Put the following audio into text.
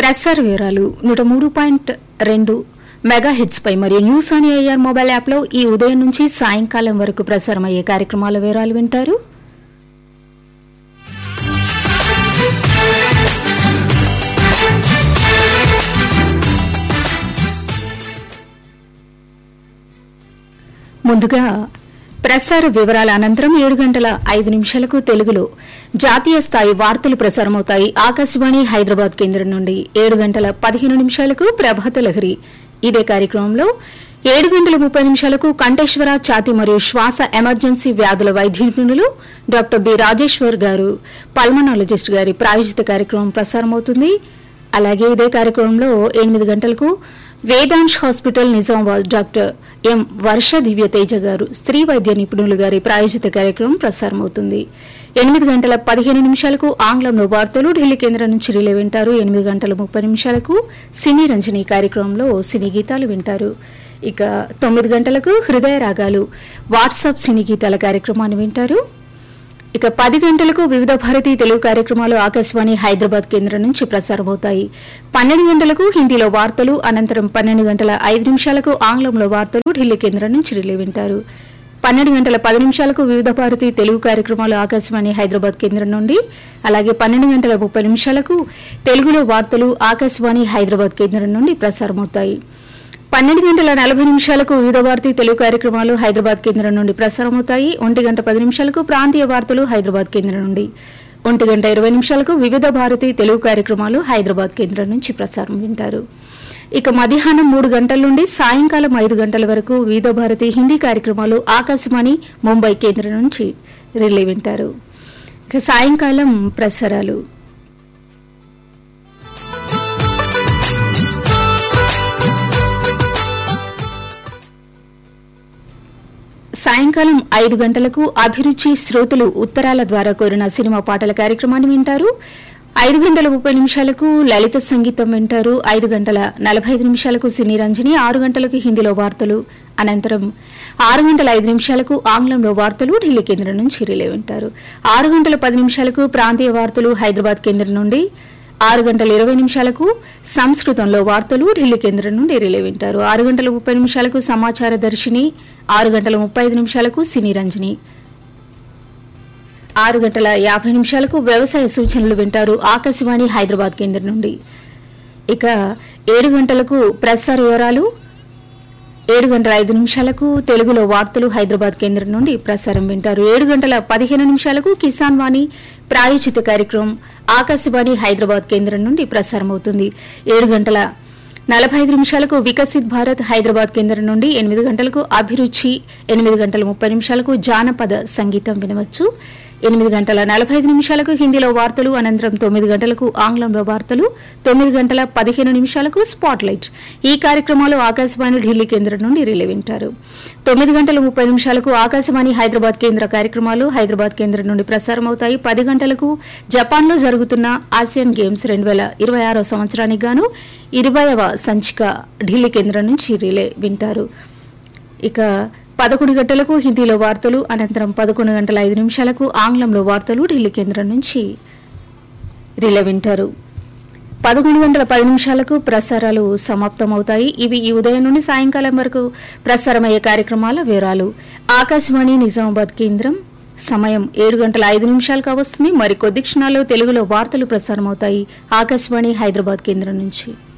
ప్రసార వివరాలు నూట మూడు పాయింట్ రెండు మెగా హిట్స్ పై మరియు న్యూస్ అని ఐఆర్ మొబైల్ యాప్ లో ఈ ఉదయం నుంచి సాయంకాలం వరకు ప్రసారమయ్యే కార్యక్రమాల వివరాలు వింటారు ముందుగా ప్రసార వివరాల అనంతరం ఏడు గంటల ఐదు నిమిషాలకు తెలుగులో జాతీయ స్థాయి వార్తలు ప్రసారమవుతాయి ఆకాశవాణి హైదరాబాద్ కేంద్రం నుండి ఏడు గంటల పదిహేను నిమిషాలకు ప్రభాత లహరి ఇదే కార్యక్రమంలో ఏడు గంటల ముప్పై నిమిషాలకు కంఠేశ్వర ఛాతి మరియు శ్వాస ఎమర్జెన్సీ వ్యాధుల వైద్య నిపుణులు డాక్టర్ బి రాజేశ్వర్ గారు పల్మనాలజిస్ట్ గారి ప్రాయోజిత కార్యక్రమం ప్రసారమవుతుంది అలాగే ఇదే కార్యక్రమంలో ఎనిమిది గంటలకు Vedansh hospital Nizamabad doctor M Varsha Divya Teja గారు స్త్రీ వైద్య నిపుణులు గారి ప్రాయోజిత కార్యక్రమం ప్రసారమవుతుంది ఎనిమిది గంటల పదిహేను నిమిషాలకు ఆంగ్లంలో వార్తలు ఢిల్లీ కేంద్రం నుంచి రిలే వింటారు ఎనిమిది గంటల ముప్పై నిమిషాలకు సినీ రంజని కార్యక్రమంలో సినీ గీతాలు వింటారు ఇక తొమ్మిది గంటలకు హృదయ రాగాలు వాట్సాప్ సినీ గీతాల కార్యక్రమాన్ని వింటారు ఇక పది గంటలకు వివిధ భారతి తెలుగు కార్యక్రమాలు ఆకాశవాణి హైదరాబాద్ కేంద్రం నుంచి ప్రసారమవుతాయి పన్నెండు గంటలకు హిందీలో వార్తలు అనంతరం పన్నెండు గంటల ఐదు నిమిషాలకు ఆంగ్లంలో వార్తలు ఢిల్లీ కేంద్రం నుంచి రిలే వింటారు పన్నెండు గంటల పది నిమిషాలకు వివిధ భారతి తెలుగు కార్యక్రమాలు ఆకాశవాణి హైదరాబాద్ కేంద్రం నుండి అలాగే పన్నెండు గంటల ముప్పై నిమిషాలకు తెలుగులో వార్తలు ఆకాశవాణి హైదరాబాద్ కేంద్రం నుండి ప్రసారమవుతాయి పన్నెండు గంటల నలభై నిమిషాలకు వివిధ భారతి తెలుగు కార్యక్రమాలు హైదరాబాద్ కేంద్రం నుండి ప్రసారమవుతాయి ఒంటి గంట పది నిమిషాలకు ప్రాంతీయ వార్తలు హైదరాబాద్ కేంద్రం నుండి ఒంటి గంట ఇరవై నిమిషాలకు వివిధ భారతి తెలుగు కార్యక్రమాలు హైదరాబాద్ కేంద్రం నుంచి ప్రసారం వింటారు ఇక మధ్యాహ్నం మూడు గంటల నుండి సాయంకాలం ఐదు గంటల వరకు వివిధ భారతి హిందీ కార్యక్రమాలు ఆకాశవాణి ముంబై కేంద్రం నుంచి రిలే వింటారు ఇక సాయంకాలం ప్రసారాలు సాయంకాలం ఐదు గంటలకు అభిరుచి శ్రోతలు ఉత్తరాల ద్వారా కోరిన సినిమా పాటల కార్యక్రమాన్ని వింటారు ఐదు గంటల ముప్పై నిమిషాలకు లలిత సంగీతం వింటారు ఐదు గంటల నలభై ఐదు నిమిషాలకు సినీ రంజని ఆరు గంటలకు హిందీలో వార్తలు అనంతరం ఆరు గంటల ఐదు నిమిషాలకు ఆంగ్లంలో వార్తలు ఢిల్లీ కేంద్రం నుంచి రిలే వింటారు ఆరు గంటల పది నిమిషాలకు ప్రాంతీయ వార్తలు హైదరాబాద్ కేంద్రం నుండి ఆరు గంటల ఇరవై నిమిషాలకు సంస్కృతంలో వార్తలు ఢిల్లీ కేంద్రం నుండి రిలే వింటారు ఆరు గంటల ముప్పై నిమిషాలకు సమాచార దర్శిని ఆరు గంటల ముప్పై ఐదు నిమిషాలకు సినీ రంజని ఆరు గంటల యాభై నిమిషాలకు వ్యవసాయ సూచనలు వింటారు ఆకాశవాణి హైదరాబాద్ కేంద్రం నుండి ఇక ఏడు గంటలకు ప్రసార వివరాలు ఏడు గంటల ఐదు నిమిషాలకు తెలుగులో వార్తలు హైదరాబాద్ కేంద్రం నుండి ప్రసారం వింటారు ఏడు గంటల పదిహేను నిమిషాలకు కిసాన్ వాణి ప్రాయోజిత కార్యక్రమం ఆకాశవాణి హైదరాబాద్ కేంద్రం నుండి ప్రసారమవుతుంది ఏడు గంటల నలభై ఐదు నిమిషాలకు వికసిత్ భారత్ హైదరాబాద్ కేంద్రం నుండి ఎనిమిది గంటలకు అభిరుచి ఎనిమిది గంటల ముప్పై నిమిషాలకు జానపద సంగీతం వినవచ్చు ఎనిమిది గంటల నలభై ఐదు నిమిషాలకు హిందీలో వార్తలు అనంతరం తొమ్మిది గంటలకు ఆంగ్లంలో వార్తలు తొమ్మిది గంటల పదిహేను నిమిషాలకు స్పాట్ లైట్ ఈ కార్యక్రమాలు ఆకాశవాణి ఢిల్లీ కేంద్రం నుండి రిలే వింటారు తొమ్మిది గంటల ముప్పై నిమిషాలకు ఆకాశవాణి హైదరాబాద్ కేంద్ర కార్యక్రమాలు హైదరాబాద్ కేంద్రం నుండి ప్రసారమవుతాయి పది గంటలకు జపాన్లో జరుగుతున్న ఆసియన్ గేమ్స్ రెండు వేల ఇరవై ఆరో సంవత్సరానికి గాను ఇరవైవ సంచిక ఢిల్లీ కేంద్రం నుంచి రిలే వింటారు ఇక పదకొండు గంటలకు హిందీలో వార్తలు అనంతరం పదకొండు గంటల ఐదు నిమిషాలకు ఆంగ్లంలో వార్తలు ఢిల్లీ కేంద్రం నుంచి రిలే వింటారు పదకొండు గంటల పది నిమిషాలకు ప్రసారాలు సమాప్తమవుతాయి ఇవి ఈ ఉదయం నుండి సాయంకాలం వరకు ప్రసారమయ్యే కార్యక్రమాల వివరాలు ఆకాశవాణి నిజామాబాద్ కేంద్రం సమయం ఏడు గంటల ఐదు నిమిషాలు కావస్తుంది మరికొద్ది క్షణాల్లో తెలుగులో వార్తలు ప్రసారమవుతాయి ఆకాశవాణి హైదరాబాద్ కేంద్రం నుంచి